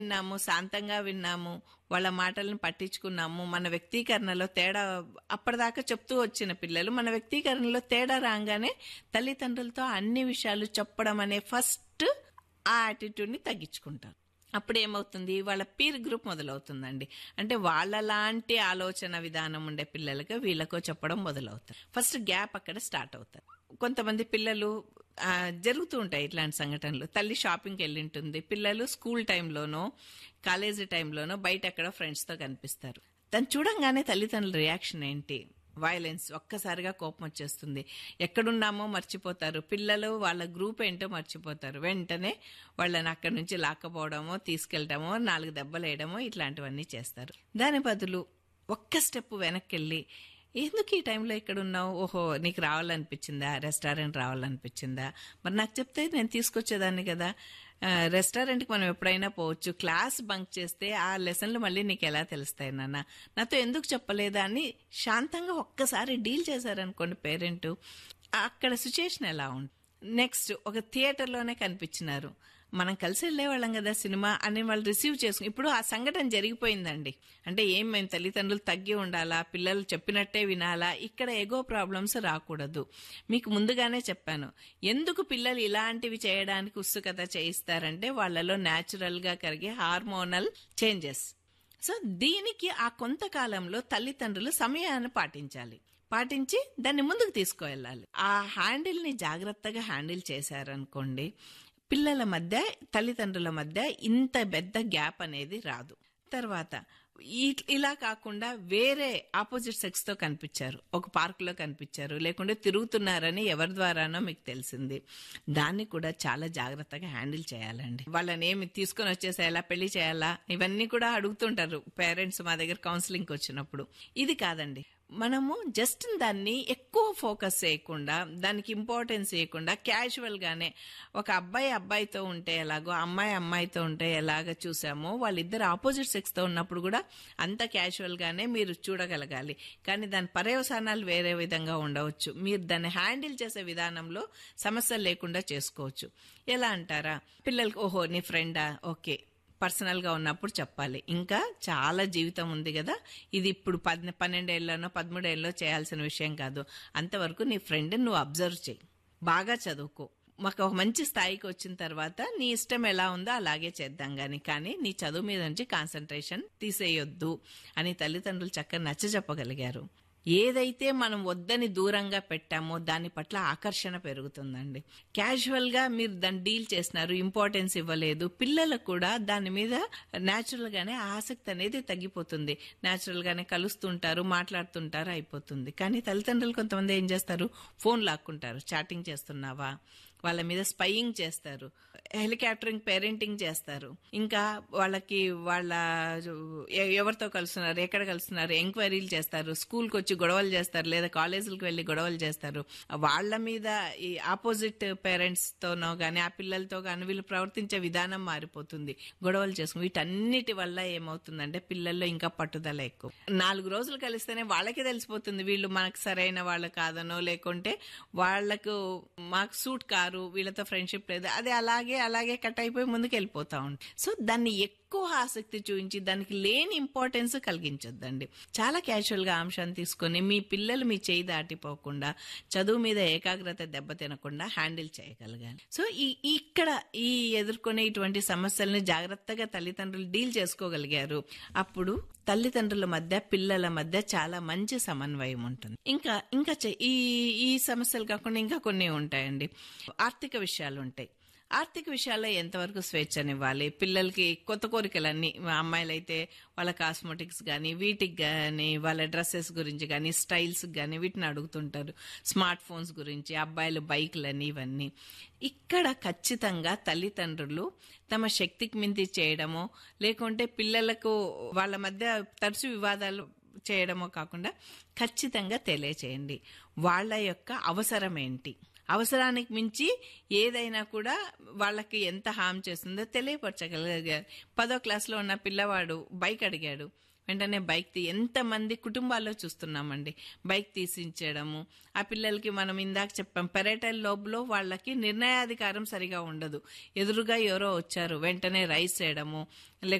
విన్నాము శాంతంగా విన్నాము వాళ్ళ మాటలను పట్టించుకున్నాము మన వ్యక్తీకరణలో తేడా అప్పటిదాకా చెప్తూ వచ్చిన పిల్లలు మన వ్యక్తీకరణలో తేడా రాగానే తల్లిదండ్రులతో అన్ని విషయాలు చెప్పడం అనే ఫస్ట్ ఆ యాటిట్యూడ్ని తగ్గించుకుంటారు అప్పుడు ఏమవుతుంది వాళ్ళ పీర్ గ్రూప్ మొదలవుతుందండి అంటే వాళ్ళలాంటి ఆలోచన విధానం ఉండే పిల్లలకి వీళ్ళకో చెప్పడం మొదలవుతారు ఫస్ట్ గ్యాప్ అక్కడ స్టార్ట్ అవుతారు కొంతమంది పిల్లలు ఆ, జరుగుతూ ఉంటాయి ఇట్లాంటి సంఘటనలు తల్లి షాపింగ్కి వెళ్ళి ఉంటుంది పిల్లలు స్కూల్ టైంలోనో కాలేజీ టైంలోనో బయట ఎక్కడ ఫ్రెండ్స్తో కనిపిస్తారు దాన్ని చూడంగానే తల్లిదండ్రుల రియాక్షన్ ఏంటి వైలెన్స్ ఒక్కసారిగా కోపం వచ్చేస్తుంది ఎక్కడున్నామో మర్చిపోతారు పిల్లలు వాళ్ళ గ్రూప్ ఏంటో మర్చిపోతారు వెంటనే వాళ్ళని అక్కడి నుంచి లాక్కపోవడమో తీసుకెళ్ళడమో నాలుగు దెబ్బలు వేయడమో ఇట్లాంటివన్నీ చేస్తారు దాని బదులు ఒక్క స్టెప్ వెనక్కి వెళ్ళి ఎందుకు ఈ టైంలో ఇక్కడ ఉన్నావు ఓహో నీకు రావాలనిపించిందా రెస్టారెంట్ రావాలనిపించిందా మరి నాకు చెప్తే నేను తీసుకొచ్చేదాన్ని కదా ఆ, రెస్టారెంట్కి మనం ఎప్పుడైనా పోవచ్చు క్లాస్ బంక్ చేస్తే ఆ లెసన్లు మళ్ళీ నీకు ఎలా తెలుస్తాయి నాన్న నాతో ఎందుకు చెప్పలేదా అని శాంతంగా ఒక్కసారి డీల్ చేశారనుకోండి పేరెంట్ అక్కడ సిచ్యుయేషన్ ఎలా ఉంటుంది నెక్స్ట్ ఒక థియేటర్లోనే కనిపించినారు మనం కలిసి వెళ్ళేవాళ్ళం కదా సినిమా అని వాళ్ళు రిసీవ్ చేసుకుని ఇప్పుడు ఆ సంఘటన జరిగిపోయిందండి అంటే ఏం మేము తల్లిదండ్రులు తగ్గి ఉండాలా పిల్లలు చెప్పినట్టే వినాలా ఇక్కడ ఎగో ప్రాబ్లమ్స్ రాకూడదు మీకు ముందుగానే చెప్పాను ఎందుకు పిల్లలు ఇలాంటివి చేయడానికి ఉత్సుకత చేయిస్తారంటే వాళ్ళలో న్యాచురల్ గా కలిగే హార్మోనల్ చేంజెస్ సో దీనికి ఆ కొంతకాలంలో తల్లిదండ్రులు సమయాన్ని పాటించాలి పాటించి దాన్ని ముందుకు తీసుకువెళ్ళాలి ఆ హ్యాండిల్ ని జాగ్రత్తగా హ్యాండిల్ చేశారనుకోండి పిల్లల మధ్య తల్లిదండ్రుల మధ్య ఇంత పెద్ద గ్యాప్ అనేది రాదు తర్వాత ఈ- ఇలా కాకుండా వేరే ఆపోజిట్ సెక్స్ తో కనిపించారు ఒక పార్క్ లో కనిపించారు లేకుంటే తిరుగుతున్నారని ఎవరి ద్వారానో మీకు తెలిసింది దాన్ని కూడా చాలా జాగ్రత్తగా హ్యాండిల్ చేయాలండి వాళ్ళని ఏమి తీసుకొని వచ్చేసేయాలా పెళ్లి చేయాలా ఇవన్నీ కూడా అడుగుతుంటారు పేరెంట్స్ మా దగ్గర కౌన్సిలింగ్ వచ్చినప్పుడు ఇది కాదండి మనము జస్ట్ దాన్ని ఎక్కువ ఫోకస్ చేయకుండా దానికి ఇంపార్టెన్స్ ఇవ్వకుండా క్యాజువల్ గానే ఒక అబ్బాయి అబ్బాయితో ఉంటే ఎలాగో అమ్మాయి అమ్మాయితో ఉంటే ఎలాగ చూసామో వాళ్ళిద్దరు ఆపోజిట్ సెక్స్ తో ఉన్నప్పుడు కూడా అంత క్యాజువల్ గానే మీరు చూడగలగాలి కానీ దాని పర్యవసానాలు వేరే విధంగా ఉండవచ్చు మీరు దాన్ని హ్యాండిల్ చేసే విధానంలో సమస్యలు లేకుండా చేసుకోవచ్చు ఎలా అంటారా పిల్లలకి ఓహో నీ ఫ్రెండా ఓకే పర్సనల్ గా ఉన్నప్పుడు చెప్పాలి ఇంకా చాలా జీవితం ఉంది కదా ఇది ఇప్పుడు పద్ పన్నెండేళ్లనో పదమూడేళ్ళలో చేయాల్సిన విషయం కాదు అంతవరకు నీ ఫ్రెండ్ నువ్వు అబ్జర్వ్ చేయి బాగా చదువుకో మాకు ఒక మంచి స్థాయికి వచ్చిన తర్వాత నీ ఇష్టం ఎలా ఉందో అలాగే చేద్దాం గాని కానీ నీ చదువు మీద నుంచి కాన్సన్ట్రేషన్ తీసేయొద్దు అని తల్లిదండ్రులు చక్కగా నచ్చ చెప్పగలిగారు ఏదైతే మనం వద్దని దూరంగా పెట్టామో దాని పట్ల ఆకర్షణ పెరుగుతుందండి క్యాజువల్ గా మీరు దాన్ని డీల్ చేసినారు ఇంపార్టెన్స్ ఇవ్వలేదు పిల్లలకు కూడా దాని మీద న్యాచురల్ గానే ఆసక్తి అనేది తగ్గిపోతుంది న్యాచురల్ గానే కలుస్తుంటారు మాట్లాడుతుంటారు అయిపోతుంది కానీ తల్లిదండ్రులు కొంతమంది ఏం చేస్తారు ఫోన్ లాక్కుంటారు చాటింగ్ చేస్తున్నావా వాళ్ళ మీద స్పయింగ్ చేస్తారు హెలికాప్టరింగ్ పేరెంటింగ్ చేస్తారు ఇంకా వాళ్ళకి వాళ్ళ ఎ- ఎవరితో కలుస్తున్నారు ఎక్కడ కలుస్తున్నారు ఎంక్వైరీలు చేస్తారు స్కూల్కి వచ్చి గొడవలు చేస్తారు లేదా కాలేజీలకు వెళ్ళి గొడవలు చేస్తారు వాళ్ళ మీద ఈ ఆపోజిట్ పేరెంట్స్ తోనో గానీ ఆ పిల్లలతో గానీ వీళ్ళు ప్రవర్తించే విధానం మారిపోతుంది గొడవలు చేసుకుని వీటన్నిటి వల్ల ఏమవుతుందంటే పిల్లల్లో ఇంకా పట్టుదల ఎక్కువ నాలుగు రోజులు కలిస్తేనే వాళ్ళకే తెలిసిపోతుంది వీళ్ళు మనకు సరైన వాళ్ళు కాదనో లేకుంటే వాళ్లకు మాకు సూట్ కారు వీళ్ళతో ఫ్రెండ్షిప్ లేదు అది అలాగే అలాగే కట్ అయిపోయి ముందుకు వెళ్ళిపోతా ఉంటుంది సో దాన్ని ఎక్కువ ఆసక్తి చూపించి దానికి లేని ఇంపార్టెన్స్ కలిగించొద్దండి చాలా క్యాజువల్ గా అంశాన్ని తీసుకొని మీ పిల్లలు మీ చేయి దాటిపోకుండా చదువు మీద ఏకాగ్రత దెబ్బతినకుండా హ్యాండిల్ చేయగలగాలి సో ఈ ఇక్కడ ఈ ఎదుర్కొనే ఇటువంటి సమస్యల్ని జాగ్రత్తగా తల్లిదండ్రులు డీల్ చేసుకోగలిగారు అప్పుడు తల్లిదండ్రుల మధ్య పిల్లల మధ్య చాలా మంచి సమన్వయం ఉంటుంది ఇంకా ఇంకా చె- ఈ ఈ సమస్యలు కాకుండా ఇంకా కొన్ని ఉంటాయండి ఆర్థిక విషయాలు ఉంటాయి ఆర్థిక విషయాల్లో ఎంతవరకు స్వేచ్ఛనివ్వాలి పిల్లలకి కొత్త కోరికలన్నీ మా అమ్మాయిలైతే వాళ్ళ కాస్మెటిక్స్ కానీ వీటికి కానీ వాళ్ళ డ్రెస్సెస్ గురించి కానీ స్టైల్స్ కానీ వీటిని అడుగుతుంటారు స్మార్ట్ ఫోన్స్ గురించి అబ్బాయిలు బైక్లని ఇవన్నీ ఇక్కడ ఖచ్చితంగా తల్లిదండ్రులు తమ శక్తికి మించి చేయడమో లేకుంటే పిల్లలకు వాళ్ళ మధ్య తరచు వివాదాలు చేయడమో కాకుండా ఖచ్చితంగా తెలియచేయండి వాళ్ళ యొక్క అవసరం ఏంటి అవసరానికి మించి ఏదైనా కూడా వాళ్ళకి ఎంత హామ్ చేస్తుందో తెలియపరచగలిగారు పదో క్లాస్లో ఉన్న పిల్లవాడు బైక్ అడిగాడు వెంటనే బైక్ తీ ఎంతమంది కుటుంబాల్లో చూస్తున్నామండి బైక్ తీసించడము ఆ పిల్లలకి మనం ఇందాక చెప్పాం పెరేటల్ లోబ్లో వాళ్ళకి నిర్ణయాధికారం సరిగా ఉండదు ఎదురుగా ఎవరో వచ్చారు వెంటనే రైస్ వేయడము